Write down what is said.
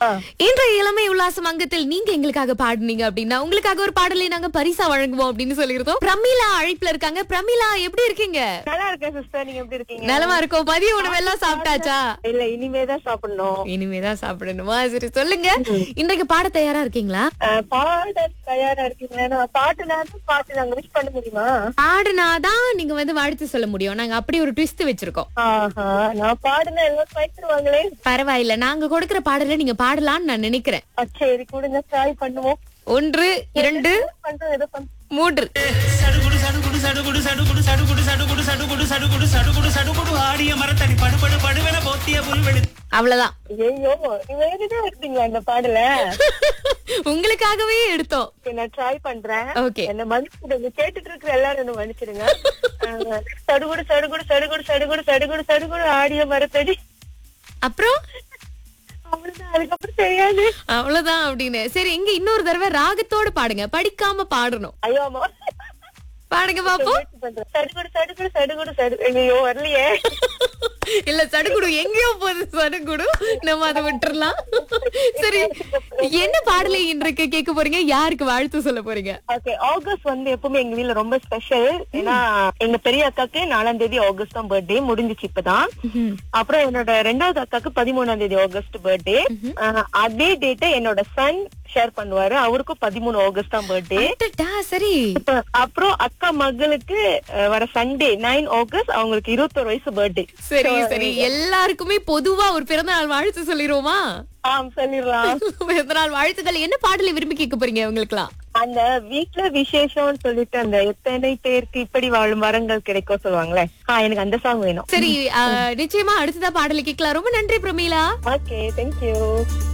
இன்றைய இளமை உல்லாசம் அங்கத்தில் நீங்க எங்களுக்காக பாடுனீங்க அப்படின்னா உங்களுக்காக ஒரு பாடலை நாங்க பரிசா வழங்குவோம் அப்படின்னு சொல்லியிருந்தோம் பிரமிளா அழைப்புல இருக்காங்க பிரமிளா எப்படி இருக்கீங்க நல்லா இருக்கேன் சிஸ்டர் நீங்க எப்படி இருக்கீங்க நலமா இருக்கோம் மதிய உணவு எல்லாம் சாப்பிட்டாச்சா இல்ல இனிமே தான் சாப்பிடணும் இனிமேதான் சாப்பிடணுமா சரி சொல்லுங்க இன்றைக்கு பாட தயாரா இருக்கீங்களா அஹ், பாட தயாரா இருக்கீங்களா பாட்டு நேரம் பாட்டு நாங்க விஷ் பண்ண முடியுமா பாடுனாதான் நீங்க வந்து வாழ்த்து சொல்ல முடியும் நாங்க அப்படி ஒரு ட்விஸ்ட் வச்சிருக்கோம் ஆஹா நான் பாடுனா எல்லாம் பயத்துருவாங்களே பரவாயில்ல நாங்க கொடுக்கிற பாடல நீங்க பாடலாம்னு நான் நினைக்கிறேன் அஹ், சரி கொடுங்க ட்ரை பண்ணுவோம் ஒன்று இரண்டு பண்றோம் ஏதோ பண்றோம் மூன்று சடுகுடு சடுகுடு சடுகுடு சடுகுடு சடுகுடு சடுகுடு சடுகுடு சடுகுடு சடுகுடு சடுகுடு ஆடிய மரத்தடி படுபடு படுவென போத்திய புல்வெளி அவ்வளவுதான் ஐயோ வேறதான் எடுத்தீங்களா இந்த பாடல உங்களுக்காகவே எடுத்தோம் சரி, நான் ட்ரை பண்றேன் ஓகே என்ன மன்னிச்சிடுங்க கேட்டுட்டு இருக்கிற எல்லாரும் என்ன மன்னிச்சிடுங்க அஹ், சடுகுடு சடுகுடு சடுகுடு சடுகுடு சடுகுடு சடுகுடு ஆடிய மரத்தடி அப்புறம் அவ்வளவுதான் அதுக்கப்புறம் தெரியாது அவ்வளவுதான் அப்படின்னு சரி இங்க இன்னொரு தடவை ராகத்தோட பாடுங்க படிக்காம பாடணும் ஐயோ அம்மா பாடுங்க பாப்போம் முயற்சி பண்றேன். சடுகுடு சடுகுடு சடுகுடு சடு ஐயோ வரலையே இல்ல சடுகுடு எங்கேயோ போகுது சடுகுடு நம்ம அதை விட்டுறலாம் சரி என்ன பாடலை இன்றைக்கு கேட்க போறீங்க யாருக்கு வாழ்த்து சொல்ல போறீங்க ஓகே ஆகஸ்ட் வந்து எப்பவுமே எங்க வீட்ல ரொம்ப ஸ்பெஷல் ஏன்னா எங்க பெரிய அக்காக்கு நாலாம் தேதி ஆகஸ்ட் தான் பர்த்டே முடிஞ்சுச்சு இப்பதான் அப்புறம் என்னோட ரெண்டாவது அக்காக்கு பதிமூணாம் தேதி ஆகஸ்ட் பர்த்டே அதே டேட்டை என்னோட சன் ஷேர் பண்ணுவாரு அவருக்கும் பதிமூணு ஆகஸ்ட் தான் பர்த்டே அடடா, சரி அப்புறம் அக்கா மகளுக்கு அஹ், வர சண்டே நைன் ஆகஸ்ட் அவங்களுக்கு இருபத்தொரு வயசு பர்த்டே சரி சரி எல்லாருக்குமே பொதுவா ஒரு பிறந்த நாள் வாழ்த்து சொல்லிடுவோமா ஆம் சொல்லிடலாம் பிறந்த நாள் வாழ்த்துக்கள் என்ன பாடலை விரும்பி கேட்க போறீங்க உங்களுக்குலாம் அந்த வீட்ல விசேஷம்னு சொல்லிட்டு அந்த எத்தனை பேருக்கு இப்படி வாழும் வரங்கள் கிடைக்கும் சொல்லுவாங்களே ஆ எனக்கு அந்த சாங் வேணும் சரி ஆ, நிச்சயமா அடுத்ததா பாடலை கேட்கலாம் ரொம்ப நன்றி பிரமீளா ஓகே தேங்க்யூ